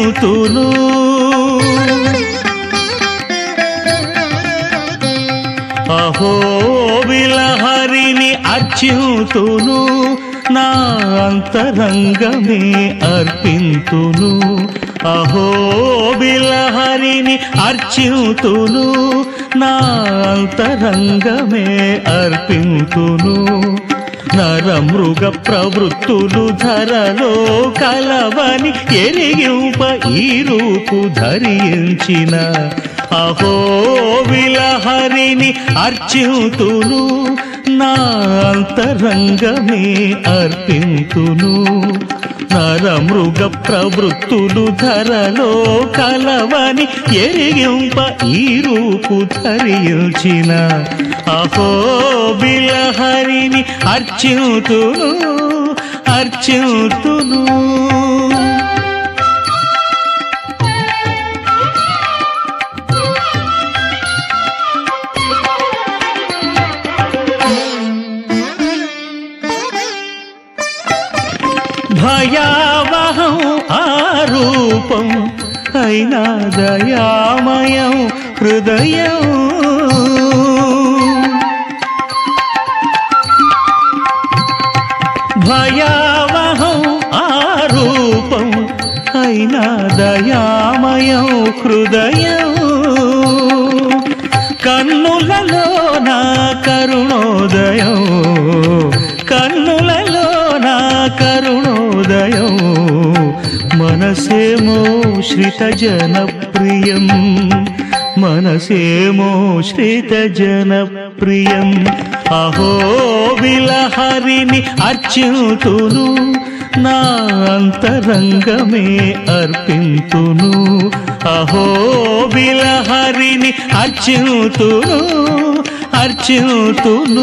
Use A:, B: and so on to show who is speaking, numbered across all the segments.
A: అర్చింతును అహో విలహరిని అర్చింతును నా అంతరంగమే అర్పింతును అహో విలహరిని అర్చింతును నా అంతరంగమే అర్పింతును నరమృగ ప్రవృత్తులు ధరలో కలవని ఎరిగింప ఈ రూపు ధరించిన అహో విలహరిని అర్చింతును నా అంతరంగమే అర్పింతును నరమృగ ప్రవృత్తులు ధరలో కలవని ఎరిగింప ఈ రూపు ధరించిన అహో బిలహరిని అర్చింతును అర్చింతును భయావహం ఆరూపం అయినా దయామయం హృదయం భయావహం ఆరూపం అయినా దయామయం హృదయం కన్నులలో నా కరుణోదయం కన్నులలో నా కరుణోదయం మనసేమో శ్రిత జనప్రియం మనసేమో శ్రిత జనప్రియం అహో విలహరిని అర్చింతును నా అంతరంగమే అర్పింతును అహో విలహరిని అర్చింతును అర్చింతును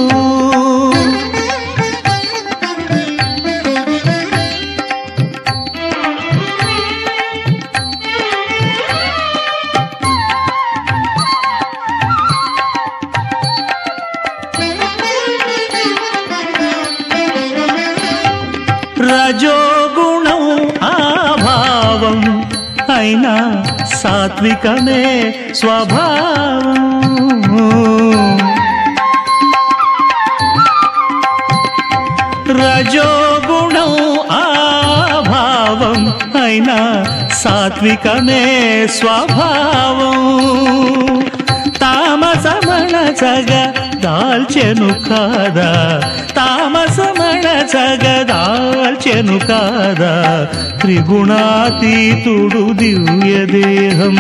A: రజోగుణం ఆభావం అయినా సాత్వికమే స్వభావం రజోగుణం ఆభావం అయినా సాత్వికమే స్వభావం తామసమణ సగ దాల్చెను కాదా తామసమణ సగ దాల్చెను కాదా త్రిగుణాతీతుడు దివ్య దేహం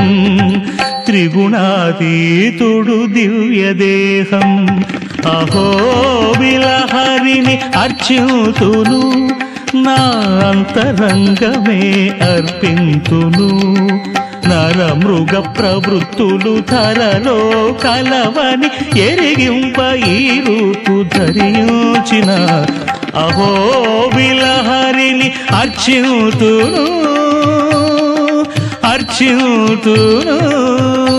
A: త్రిగుణాతీతుడు దివ్య దేహం అహో విలహరిని అర్చింతును నా అంతరంగమే అర్పింతును నరమృగ ప్రవృత్తులు ధరలో కలవని ఎరిగింప ఈ రూపు ధరించిన అహో విలహరిని అర్చింతును అర్చింతును